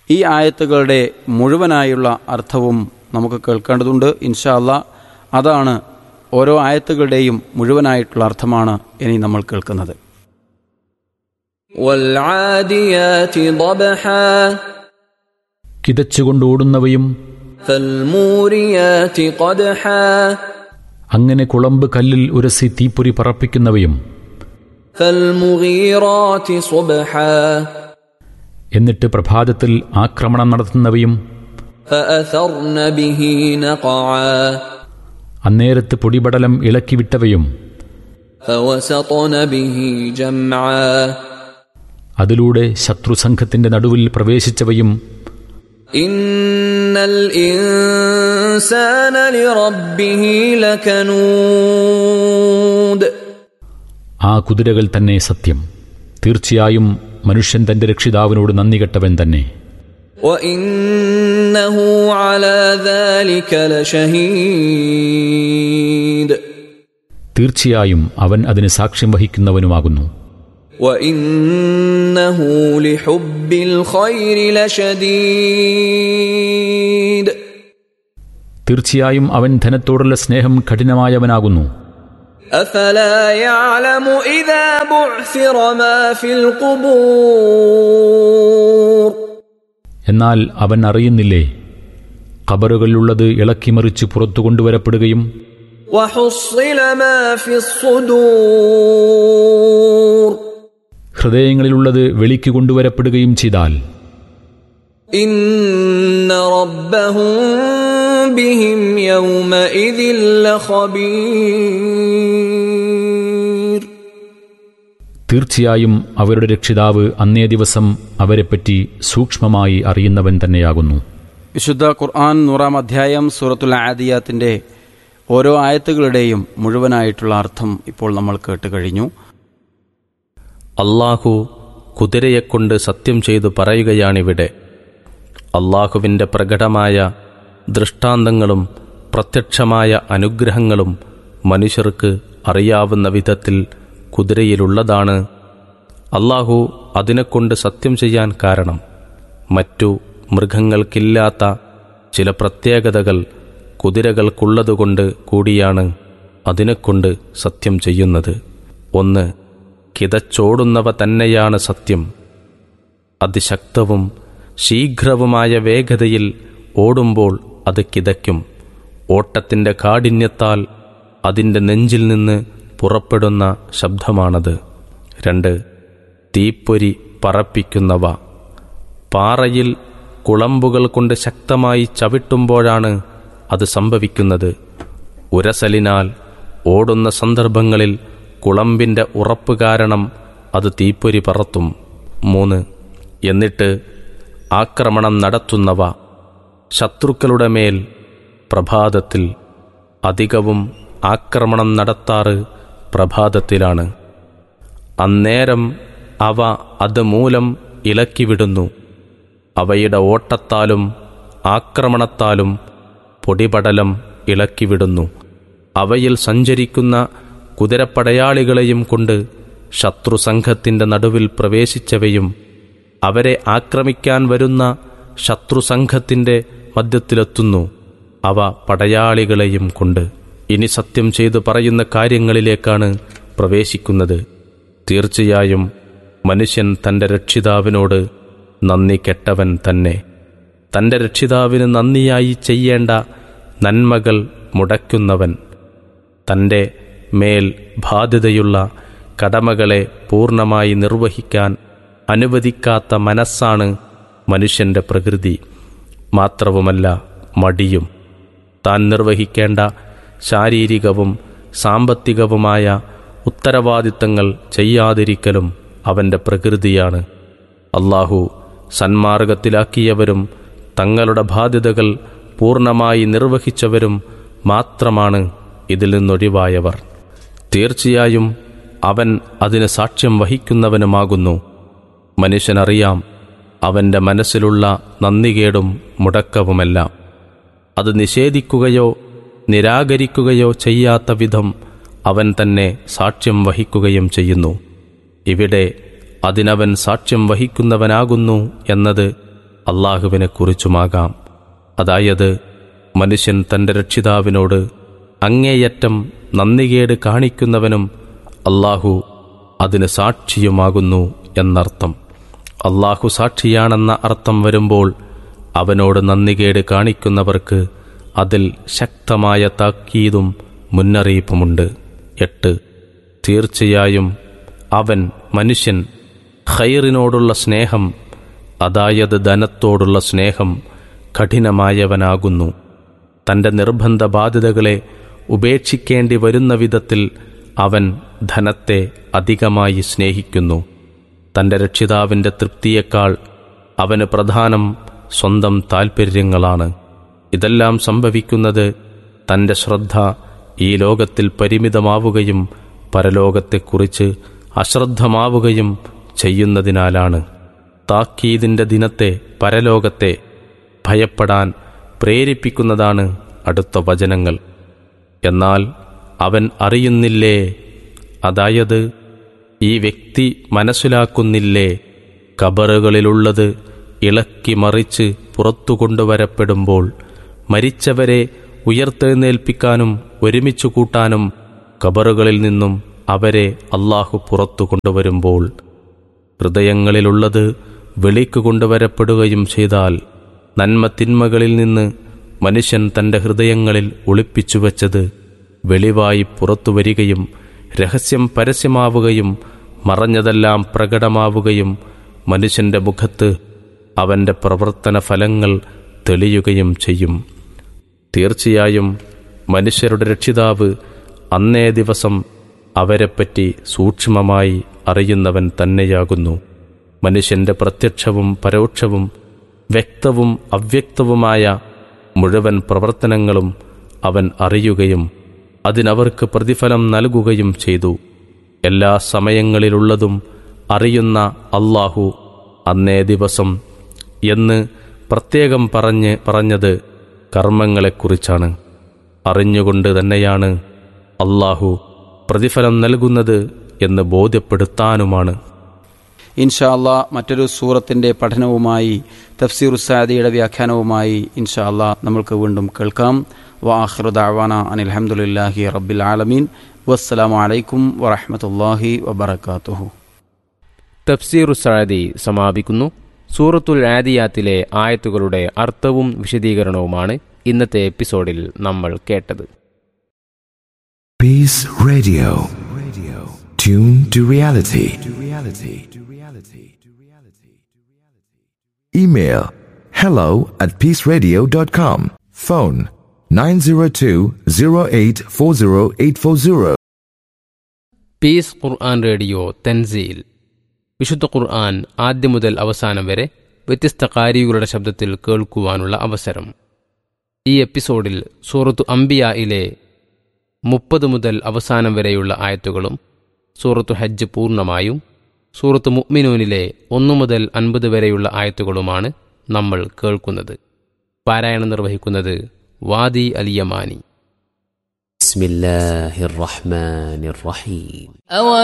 ഈ ആയത്തുകളുടെ മുഴുവനായുള്ള അർത്ഥവും നമുക്ക് കേൾക്കേണ്ടതുണ്ട് ഇൻഷാ അല്ലാ അതാണ് ഓരോ ആയത്തുകളുടെയും മുഴുവനായിട്ടുള്ള അർത്ഥമാണ് ഇനി നമ്മൾ കേൾക്കുന്നത് والعاديات ضبحا കിതച്ചുകൊണ്ട് ഓടുന്നവയും فالموريات قدحا അങ്ങനെ കുളമ്പ് കല്ലിൽ ഉരസി തീപ്പൊരി പറപ്പിക്കുന്നവയും فالمغيرات صبحا എന്നിട്ട് പ്രഭാതത്തിൽ ആക്രമണം നടത്തുന്നവയും فأثرن به نقعا അന്നേരത്ത് പൊടിപടലം ഇളക്കിവിട്ടവയും فوسطن به جمعا അതിലൂടെ ശത്രുസംഘത്തിന്റെ നടുവിൽ പ്രവേശിച്ചവയും إن الإنسان لربه لكنود ആ കുതിരകൾ തന്നെ സത്യം തീർച്ചയായും മനുഷ്യൻ തന്റെ രക്ഷിതാവിനോട് നന്ദി കെട്ടവൻ തന്നെ وإنه على ذلك لشهيد തീർച്ചയായും അവൻ അതിന് സാക്ഷ്യം വഹിക്കുന്നവനുമാകുന്നു وإنه لحب الخير لشديد തീർച്ചയായും അവൻ ധനത്തോടുള്ള സ്നേഹം കഠിനമായവനാകുന്നു أفلا يعلم إذا بعثر ما في القبور എന്നാൽ അവൻ അറിയുന്നില്ലേ ഖബറുകളിലുള്ളത് ഇളക്കിമറിച്ച് പുറത്തു കൊണ്ടുവരപ്പെടുകയും وحصل ما في الصدور ഹൃദയങ്ങളിലുള്ളത് വെളിക്ക് കൊണ്ടുവരപ്പെടുകയും ചെയ്താൽ إن ربهم بهم يومئذ لخبير തീർച്ചയായും അവരുടെ രക്ഷിതാവ് അന്നേ ദിവസം അവരെപ്പറ്റി സൂക്ഷ്മമായി അറിയുന്നവൻ തന്നെയാകുന്നു വിശുദ്ധ ഖുർആൻ നൂറാം അധ്യായം സൂറത്തുൽ ആദിയാത്തിന്റെ ഓരോ ആയത്തുകളുടെയും മുഴുവനായിട്ടുള്ള അർത്ഥം ഇപ്പോൾ നമ്മൾ കേട്ട് കഴിഞ്ഞു അള്ളാഹു കുതിരയെക്കൊണ്ട് സത്യം ചെയ്തു പറയുകയാണിവിടെ അള്ളാഹുവിൻ്റെ പ്രകടമായ ദൃഷ്ടാന്തങ്ങളും പ്രത്യക്ഷമായ അനുഗ്രഹങ്ങളും മനുഷ്യർക്ക് അറിയാവുന്ന വിധത്തിൽ കുതിരയിലുള്ളതാണ് അള്ളാഹു അതിനെക്കൊണ്ട് സത്യം ചെയ്യാൻ കാരണം മറ്റു മൃഗങ്ങൾക്കില്ലാത്ത ചില പ്രത്യേകതകൾ കുതിരകൾക്കുള്ളതുകൊണ്ട് കൂടിയാണ് അതിനെക്കൊണ്ട് സത്യം ചെയ്യുന്നത് ഒന്ന് കിതച്ചോടുന്നവ തന്നെയാണ് സത്യം അതിശക്തവും ശീഘ്രവുമായ വേഗതയിൽ ഓടുമ്പോൾ അത് കിതയ്ക്കും ഓട്ടത്തിൻ്റെ കാഠിന്യത്താൽ അതിൻ്റെ നെഞ്ചിൽ നിന്ന് പുറപ്പെടുന്ന ശബ്ദമാണത് രണ്ട് തീപ്പൊരി പറപ്പിക്കുന്നവ പാറയിൽ കുളമ്പുകൾ കൊണ്ട് ശക്തമായി ചവിട്ടുമ്പോഴാണ് അത് സംഭവിക്കുന്നത് ഉരസലിനാൽ ഓടുന്ന സന്ദർഭങ്ങളിൽ കുളമ്പിൻ്റെ ഉറപ്പ് കാരണം അത് തീപ്പൊരി പറത്തും മൂന്ന് എന്നിട്ട് ആക്രമണം നടത്തുന്നവ ശത്രുക്കളുടെ മേൽ പ്രഭാതത്തിൽ അധികവും ആക്രമണം നടത്താറ് പ്രഭാതത്തിലാണ് അന്നേരം അവ അത് മൂലം ഇളക്കിവിടുന്നു അവയുടെ ഓട്ടത്താലും ആക്രമണത്താലും പൊടിപടലം ഇളക്കിവിടുന്നു അവയിൽ സഞ്ചരിക്കുന്ന കുതിരപ്പടയാളികളെയും കൊണ്ട് ശത്രുസംഘത്തിൻ്റെ നടുവിൽ പ്രവേശിച്ചവയും അവരെ ആക്രമിക്കാൻ വരുന്ന ശത്രുസംഘത്തിൻ്റെ മധ്യത്തിലെത്തുന്നു അവ പടയാളികളെയും കൊണ്ട് ഇനി സത്യം ചെയ്തു പറയുന്ന കാര്യങ്ങളിലേക്കാണ് പ്രവേശിക്കുന്നത് തീർച്ചയായും മനുഷ്യൻ തൻ്റെ രക്ഷിതാവിനോട് നന്ദി കെട്ടവൻ തന്നെ തൻ്റെ രക്ഷിതാവിന് നന്ദിയായി ചെയ്യേണ്ട നന്മകൾ മുടക്കുന്നവൻ തൻ്റെ മേൽ ബാധ്യതയുള്ള കടമകളെ പൂർണ്ണമായി നിർവഹിക്കാൻ അനുവദിക്കാത്ത മനസ്സാണ് മനുഷ്യൻ്റെ പ്രകൃതി മാത്രവുമല്ല മടിയും താൻ നിർവഹിക്കേണ്ട ശാരീരികവും സാമ്പത്തികവുമായ ഉത്തരവാദിത്തങ്ങൾ ചെയ്യാതിരിക്കലും അവൻ്റെ പ്രകൃതിയാണ് അള്ളാഹു സന്മാർഗത്തിലാക്കിയവരും തങ്ങളുടെ ബാധ്യതകൾ പൂർണ്ണമായി നിർവഹിച്ചവരും മാത്രമാണ് ഇതിൽ നിന്നൊഴിവായവർ തീർച്ചയായും അവൻ അതിന് സാക്ഷ്യം വഹിക്കുന്നവനുമാകുന്നു മനുഷ്യനറിയാം അവൻ്റെ മനസ്സിലുള്ള നന്ദികേടും മുടക്കവുമെല്ലാം അത് നിഷേധിക്കുകയോ നിരാകരിക്കുകയോ ചെയ്യാത്ത വിധം അവൻ തന്നെ സാക്ഷ്യം വഹിക്കുകയും ചെയ്യുന്നു ഇവിടെ അതിനവൻ സാക്ഷ്യം വഹിക്കുന്നവനാകുന്നു എന്നത് അള്ളാഹുവിനെക്കുറിച്ചുമാകാം അതായത് മനുഷ്യൻ തൻ്റെ രക്ഷിതാവിനോട് അങ്ങേയറ്റം നന്ദികേട് കാണിക്കുന്നവനും അള്ളാഹു അതിന് സാക്ഷിയുമാകുന്നു എന്നർത്ഥം അള്ളാഹു സാക്ഷിയാണെന്ന അർത്ഥം വരുമ്പോൾ അവനോട് നന്ദികേട് കാണിക്കുന്നവർക്ക് അതിൽ ശക്തമായ താക്കീതും മുന്നറിയിപ്പുമുണ്ട് എട്ട് തീർച്ചയായും അവൻ മനുഷ്യൻ ഖൈറിനോടുള്ള സ്നേഹം അതായത് ധനത്തോടുള്ള സ്നേഹം കഠിനമായവനാകുന്നു തൻ്റെ നിർബന്ധ ബാധ്യതകളെ ഉപേക്ഷിക്കേണ്ടി വരുന്ന വിധത്തിൽ അവൻ ധനത്തെ അധികമായി സ്നേഹിക്കുന്നു തൻ്റെ രക്ഷിതാവിൻ്റെ തൃപ്തിയേക്കാൾ അവന് പ്രധാനം സ്വന്തം താൽപ്പര്യങ്ങളാണ് ഇതെല്ലാം സംഭവിക്കുന്നത് തൻ്റെ ശ്രദ്ധ ഈ ലോകത്തിൽ പരിമിതമാവുകയും പരലോകത്തെക്കുറിച്ച് അശ്രദ്ധമാവുകയും ചെയ്യുന്നതിനാലാണ് താക്കീതിൻ്റെ ദിനത്തെ പരലോകത്തെ ഭയപ്പെടാൻ പ്രേരിപ്പിക്കുന്നതാണ് അടുത്ത വചനങ്ങൾ എന്നാൽ അവൻ അറിയുന്നില്ലേ അതായത് ഈ വ്യക്തി മനസ്സിലാക്കുന്നില്ലേ കബറുകളിലുള്ളത് ഇളക്കി മറിച്ച് പുറത്തു കൊണ്ടുവരപ്പെടുമ്പോൾ മരിച്ചവരെ ഉയർത്തെഴുന്നേൽപ്പിക്കാനും ഒരുമിച്ചു കൂട്ടാനും കബറുകളിൽ നിന്നും അവരെ അള്ളാഹു പുറത്തു കൊണ്ടുവരുമ്പോൾ ഹൃദയങ്ങളിലുള്ളത് വെളിക്ക് കൊണ്ടുവരപ്പെടുകയും ചെയ്താൽ നന്മ തിന്മകളിൽ നിന്ന് മനുഷ്യൻ തൻ്റെ ഹൃദയങ്ങളിൽ ഒളിപ്പിച്ചു വച്ചത് വെളിവായി പുറത്തു വരികയും രഹസ്യം പരസ്യമാവുകയും മറഞ്ഞതെല്ലാം പ്രകടമാവുകയും മനുഷ്യന്റെ മുഖത്ത് അവന്റെ പ്രവർത്തന ഫലങ്ങൾ തെളിയുകയും ചെയ്യും തീർച്ചയായും മനുഷ്യരുടെ രക്ഷിതാവ് അന്നേ ദിവസം അവരെപ്പറ്റി സൂക്ഷ്മമായി അറിയുന്നവൻ തന്നെയാകുന്നു മനുഷ്യന്റെ പ്രത്യക്ഷവും പരോക്ഷവും വ്യക്തവും അവ്യക്തവുമായ മുഴുവൻ പ്രവർത്തനങ്ങളും അവൻ അറിയുകയും അതിനവർക്ക് പ്രതിഫലം നൽകുകയും ചെയ്തു എല്ലാ സമയങ്ങളിലുള്ളതും അറിയുന്ന അള്ളാഹു അന്നേ ദിവസം എന്ന് പ്രത്യേകം പറഞ്ഞ് പറഞ്ഞത് കർമ്മങ്ങളെക്കുറിച്ചാണ് അറിഞ്ഞുകൊണ്ട് തന്നെയാണ് അള്ളാഹു പ്രതിഫലം നൽകുന്നത് എന്ന് ബോധ്യപ്പെടുത്താനുമാണ് ഇൻഷാ അല്ലാ മറ്റൊരു സൂറത്തിൻ്റെ പഠനവുമായി തഫ്സീർ ഉസാദിയുടെ വ്യാഖ്യാനവുമായി ഇൻഷാ അല്ലാ നമ്മൾക്ക് വീണ്ടും കേൾക്കാം വാഹ്റു ദാവാന അനിൽഹമുല്ലാഹി റബ്ബിൽ ആലമീൻ വസ്സലാമു അലൈക്കും വറഹമത്തല്ലാഹി വബർക്കാത്തുഹു തഫ്സീറു സഅദി സമാപിക്കുന്നു സൂറത്തുൽ ആദിയാത്തിലെ ആയത്തുകളുടെ അർത്ഥവും വിശദീകരണവുമാണ് ഇന്നത്തെ എപ്പിസോഡിൽ നമ്മൾ കേട്ടത് Peace Radio. Radio. Tune to reality. To reality. To reality. To reality. Email hello at peaceradio.com. Phone 902-0840-840. Peace ഖുർആൻ റേഡിയോ തൻസീൽ വിശുദ്ധ ഖുർആൻ ആദ്യം മുതൽ അവസാനം വരെ വ്യത്യസ്ത കാരികളുടെ ശബ്ദത്തിൽ കേൾക്കുവാനുള്ള അവസരം ഈ എപ്പിസോഡിൽ സൂറത്തു അംബിയയിലെ മുപ്പത് മുതൽ അവസാനം വരെയുള്ള ആയത്തുകളും സൂറത്തു ഹജ്ജ് പൂർണ്ണമായും സൂറത്ത് മുഅ്മിനൂനിലെ ഒന്നു മുതൽ അൻപത് വരെയുള്ള ആയത്തുകളുമാണ് നമ്മൾ കേൾക്കുന്നത് പാരായണം നിർവഹിക്കുന്നത് വാദി അലിയമാനി بسم الله الرحمن الرحيم